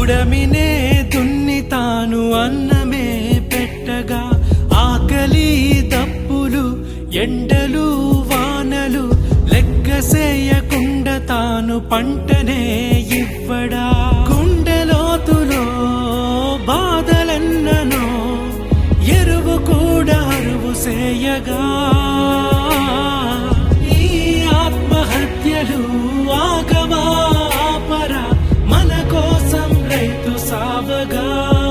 పుడమినే దున్ని తాను అన్నమే పెట్టగా ఆకలి దప్పులు ఎండలు వానలు లెక్కసేయకుండా తాను పంటనే ఇవ్వడా గుండెలోతులో బాధలెన్ననో ఎరువు కూడా అరువు సేయగా ఈ ఆత్మహత్యలు ఆగవా ఆపరా మన కోసం రైతు సావగా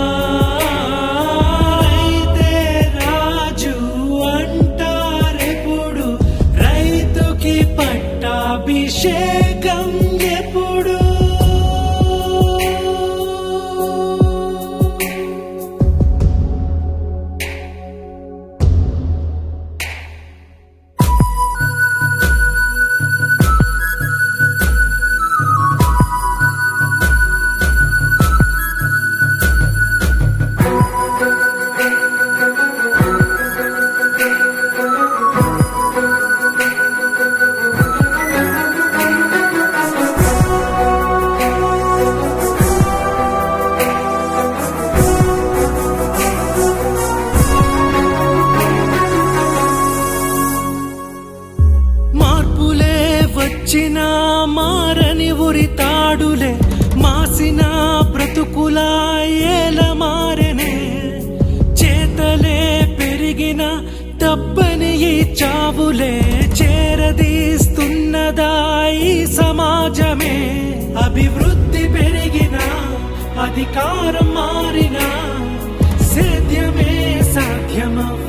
రైతే రాజు అంటారెప్పుడు రైతుకి పట్టాభిషేకం ఎప్పుడు మార్పులే వచ్చినా మారని ఉరి తాడులే మాసిన బ్రతుకులా ఏల మారనే చేతలే పెరిగిన తప్పని ఈ చావులే చేరదీస్తున్నదా ఈ సమాజమే అభివృద్ధి పెరిగిన అధికారం మారిన సేద్యమే సాధ్యమవ్వ